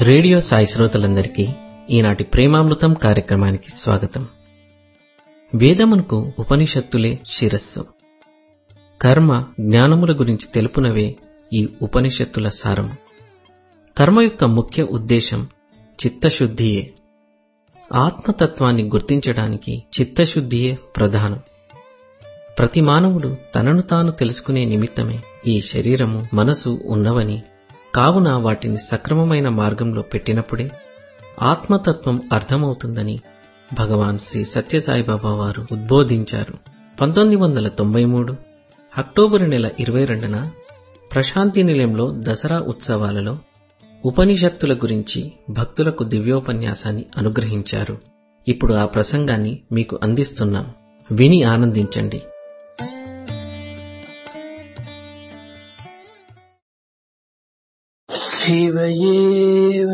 radio Sai శ్రోతలందరికీ ఈనాటి ప్రేమామృతం కార్యక్రమానికి స్వాగతం వేదమునకు ఉపనిషత్తులే శిరస్సు కర్మ జ్ఞానముల గురించి తెలుపునవే ఈ ఉపనిషత్తుల సారము కర్మ యొక్క ముఖ్య ఉద్దేశం చిత్తశుద్ధియే ఆత్మతత్వాన్ని గుర్తించడానికి చిత్తశుద్ధియే ప్రధానం ప్రతి మానవుడు తనను తాను తెలుసుకునే నిమిత్తమే ఈ శరీరము మనసు ఉన్నవని కావున వాటిని సక్రమమైన మార్గంలో పెట్టినప్పుడే ఆత్మతత్వం అర్థమవుతుందని భగవాన్ శ్రీ సత్యసాయిబాబా వారు ఉద్బోధించారు పంతొమ్మిది వందల తొంభై మూడు అక్టోబరు నెల ఇరవై రెండున ప్రశాంతి నిలయంలో దసరా ఉత్సవాలలో ఉపనిషత్తుల గురించి భక్తులకు దివ్యోపన్యాసాన్ని అనుగ్రహించారు ఇప్పుడు ఆ ప్రసంగాన్ని మీకు అందిస్తున్నాం విని ఆనందించండి శివయేవ